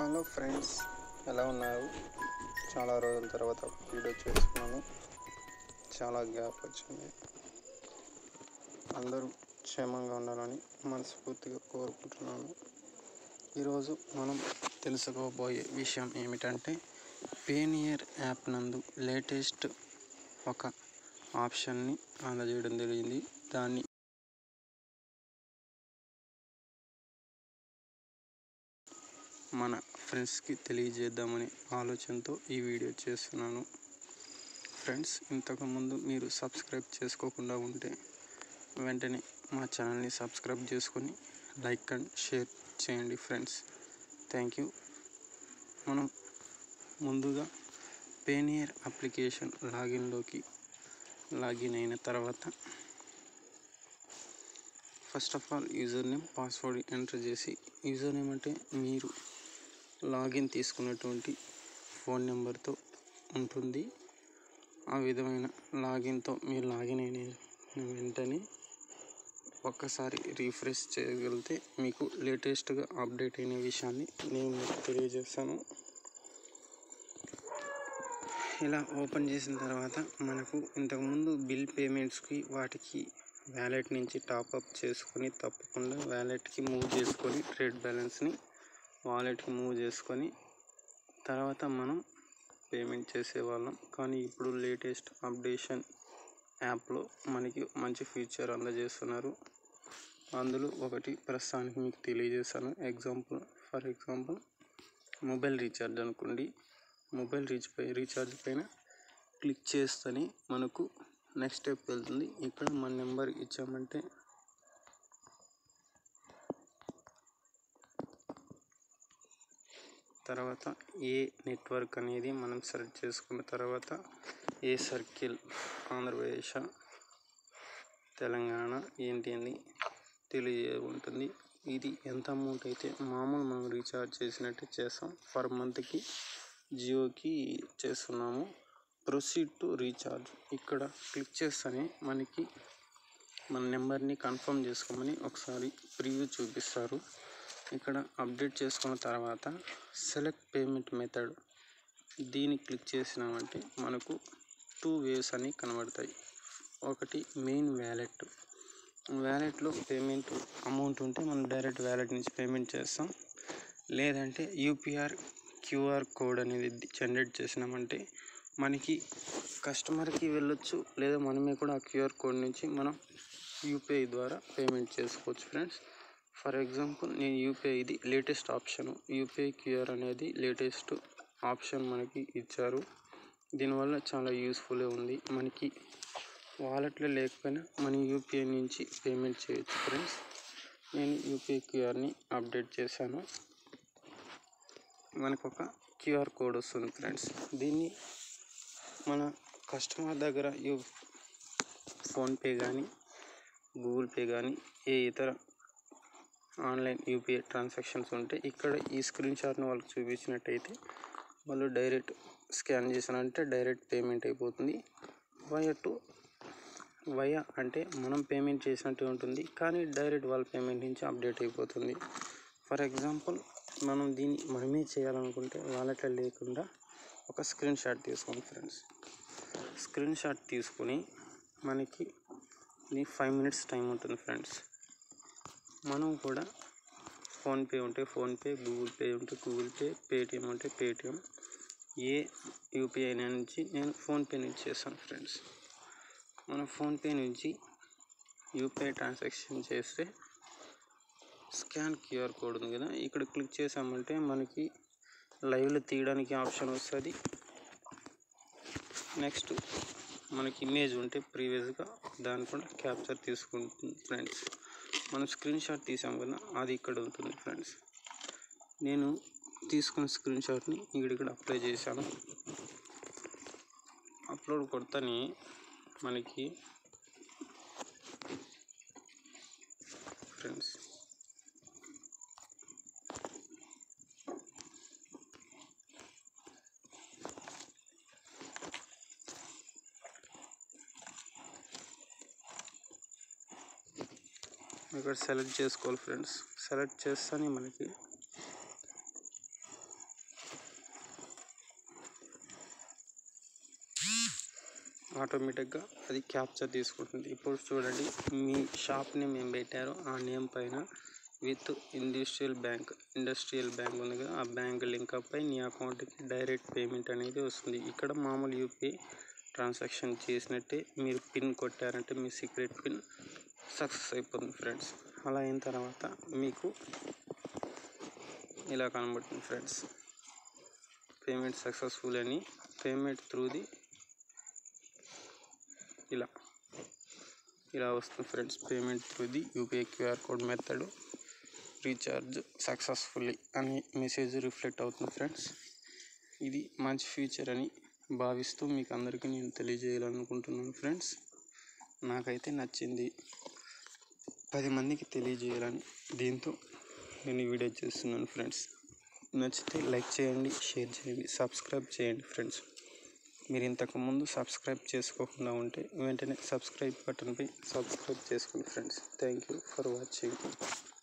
hello friends ఎలా ఉన్నారు చాలా రోజుల తర్వాత వీడియో చేస్తున్నాను చాలా గ్యాప్ వచ్చింది అందరూ క్షేమంగా ఉండాలని మనస్ఫూర్తిగా కోరుకుంటున్నాను ఈరోజు మనం తెలుసుకోబోయే విషయం ఏమిటంటే పేనియర్ యాప్ నందు లేటెస్ట్ ఒక ఆప్షన్ని అందజేయడం జరిగింది దాన్ని మన ఫ్రెండ్స్కి తెలియజేద్దామనే ఆలోచనతో ఈ వీడియో చేస్తున్నాను ఫ్రెండ్స్ ఇంతకుముందు మీరు సబ్స్క్రైబ్ చేసుకోకుండా ఉంటే వెంటనే మా ఛానల్ని సబ్స్క్రైబ్ చేసుకొని లైక్ అండ్ షేర్ చేయండి ఫ్రెండ్స్ థ్యాంక్ యూ మనం ముందుగా పేనియర్ అప్లికేషన్ లాగిన్లోకి లాగిన్ అయిన తర్వాత first of all user name password enter చేసి యూజర్ నేమ్ అంటే మీరు లాగిన్ తీసుకున్నటువంటి ఫోన్ నెంబర్తో ఉంటుంది ఆ విధమైన లాగిన్తో మీరు లాగిన్ అయిన వెంటనే ఒక్కసారి రీఫ్రెష్ చేయగలిగితే మీకు లేటెస్ట్గా అప్డేట్ అయిన విషయాన్ని నేను మీకు తెలియజేస్తాను ఇలా ఓపెన్ చేసిన తర్వాత మనకు ఇంతకుముందు బిల్ పేమెంట్స్కి వాటికి వ్యాలెట్ నుంచి టాప్అప్ చేసుకొని తప్పకుండా వ్యాలెట్కి మూవ్ చేసుకొని ట్రేడ్ బ్యాలెన్స్ని వాలెట్కి మూవ్ చేసుకొని తర్వాత మనం పేమెంట్ చేసేవాళ్ళం కానీ ఇప్పుడు లేటెస్ట్ అప్డేషన్ యాప్లో మనకి మంచి ఫీచర్ అందజేస్తున్నారు అందులో ఒకటి ప్రస్తుతానికి మీకు తెలియజేస్తాను example for example mobile recharge అనుకోండి మొబైల్ రీచ్ పై రీఛార్జ్ పైన క్లిక్ చేస్తేనే మనకు నెక్స్ట్ స్టెప్ వెళ్తుంది ఇక్కడ మన నెంబర్ ఇచ్చామంటే తర్వాత ఏ నెట్వర్క్ అనేది మనం సెలెక్ట్ చేసుకున్న తర్వాత ఏ సర్కిల్ ఆంధ్రప్రదేశ్ తెలంగాణ ఏంటి అని తెలియ ఉంటుంది ఇది ఎంత అమౌంట్ అయితే మామూలు మనం రీఛార్జ్ చేసినట్టు చేస్తాం పర్ మంత్కి జియోకి చేస్తున్నాము ప్రొసీడ్ టు రీఛార్జ్ ఇక్కడ క్లిక్ చేస్తేనే మనకి మన నెంబర్ని కన్ఫర్మ్ చేసుకోమని ఒకసారి ప్రివ్యూ చూపిస్తారు ఇక్కడ అప్డేట్ చేసుకున్న తర్వాత సెలెక్ట్ పేమెంట్ మెథడ్ దీన్ని క్లిక్ చేసినామంటే మనకు టూ వేస్ అని కనబడతాయి ఒకటి మెయిన్ వ్యాలెట్ వ్యాలెట్లో పేమెంట్ అమౌంట్ ఉంటే మనం డైరెక్ట్ వ్యాలెట్ నుంచి పేమెంట్ చేస్తాం లేదంటే యూపీఆర్ క్యూఆర్ కోడ్ అనేది జనరేట్ చేసినామంటే మనకి కస్టమర్కి వెళ్ళొచ్చు లేదా మనమే కూడా ఆ క్యూఆర్ కోడ్ నుంచి మనం యూపీఐ ద్వారా పేమెంట్ చేసుకోవచ్చు ఫ్రెండ్స్ ఫర్ ఎగ్జాంపుల్ నేను యూపీఐ ఇది లేటెస్ట్ ఆప్షన్ యూపీఐ క్యూఆర్ అనేది లేటెస్ట్ ఆప్షన్ మనకి ఇచ్చారు దీనివల్ల చాలా యూస్ఫుల్ ఉంది మనకి వాలెట్లో లేకపోయినా మన యూపీఐ నుంచి పేమెంట్ చేయొచ్చు ఫ్రెండ్స్ నేను యూపీఐ క్యూఆర్ని అప్డేట్ చేశాను మనకు ఒక క్యూఆర్ కోడ్ వస్తుంది ఫ్రెండ్స్ దీన్ని మన కస్టమర్ దగ్గర యూ ఫోన్పే కానీ గూగుల్ పే కానీ ఏ ఇతర ఆన్లైన్ యూపీఐ ట్రాన్సాక్షన్స్ ఉంటే ఇక్కడ ఈ స్క్రీన్ షాట్ని వాళ్ళకి చూపించినట్టయితే వాళ్ళు డైరెక్ట్ స్కాన్ చేసానంటే డైరెక్ట్ పేమెంట్ అయిపోతుంది వయ టు వయ అంటే మనం పేమెంట్ చేసినట్టు ఉంటుంది కానీ డైరెక్ట్ వాళ్ళ పేమెంట్ నుంచి అప్డేట్ అయిపోతుంది ఫర్ ఎగ్జాంపుల్ మనం దీన్ని మనమే చేయాలనుకుంటే వాళ్ళట్లో లేకుండా ఒక స్క్రీన్ షాట్ తీసుకోండి ఫ్రెండ్స్ స్క్రీన్ షాట్ తీసుకొని మనకి ఇది ఫైవ్ మినిట్స్ టైం ఉంటుంది ఫ్రెండ్స్ మనం కూడా ఫోన్పే ఉంటే ఫోన్పే గూగుల్ పే ఉంటే గూగుల్ పే పేటిఎం ఉంటే పేటిఎం ఏ యూపీఐ నుంచి నేను ఫోన్పే నుంచి చేస్తాను ఫ్రెండ్స్ మన ఫోన్పే నుంచి యూపీఐ ట్రాన్సాక్షన్ చేస్తే స్కాన్ క్యూఆర్ కోడ్ ఉంది కదా ఇక్కడ క్లిక్ చేసామంటే మనకి లైవ్లో తీయడానికి ఆప్షన్ వస్తుంది నెక్స్ట్ మనకి ఇమేజ్ ఉంటే ప్రీవియస్గా దాన్ని కూడా క్యాప్చర్ తీసుకుంటుంది ఫ్రెండ్స్ మనం స్క్రీన్ షాట్ తీసాం కదా అది ఇక్కడ ఉంటుంది ఫ్రెండ్స్ నేను తీసుకున్న స్క్రీన్ షాట్ని ఇక్కడ ఇక్కడ అప్లై చేశాను అప్లోడ్ కొడతానే మనకి ఫ్రెండ్స్ ఇక్కడ సెలెక్ట్ చేసుకోవాలి ఫ్రెండ్స్ సెలెక్ట్ చేస్తేనే మనకి ఆటోమేటిక్గా అది క్యాప్చర్ తీసుకుంటుంది ఇప్పుడు చూడండి మీ షాప్ నేమ్ ఏం పెట్టారో ఆ నేమ్ పైన with industrial bank industrial bank ఉంది కదా ఆ బ్యాంక్ లింక్ అప్ అయి నీ అకౌంట్కి డైరెక్ట్ పేమెంట్ అనేది వస్తుంది ఇక్కడ మామూలు యూపీఐ ట్రాన్సాక్షన్ చేసినట్టే మీరు పిన్ కొట్టారంటే మీ సీక్రెట్ పిన్ సక్సెస్ అయిపోతుంది ఫ్రెండ్స్ అలా అయిన తర్వాత మీకు ఇలా కనబడుతుంది ఫ్రెండ్స్ పేమెంట్ సక్సెస్ఫుల్ అని పేమెంట్ త్రూ ది ఇలా ఇలా వస్తుంది friends payment through the UPI QR code method recharge successfully అని మెసేజ్ రిఫ్లెక్ట్ అవుతుంది ఫ్రెండ్స్ ఇది మంచి ఫీచర్ అని భావిస్తూ మీకు అందరికీ నేను తెలియజేయాలనుకుంటున్నాను ఫ్రెండ్స్ నాకైతే నచ్చింది పది మందికి తెలియజేయాలని దీంతో నేను ఈ వీడియో చేస్తున్నాను ఫ్రెండ్స్ నచ్చితే లైక్ చేయండి షేర్ చేయండి సబ్స్క్రైబ్ చేయండి ఫ్రెండ్స్ మీరు ఇంతకుముందు సబ్స్క్రైబ్ చేసుకోకుండా ఉంటే వెంటనే సబ్స్క్రైబ్ బటన్పై సబ్స్క్రైబ్ చేసుకోండి friends thank you for watching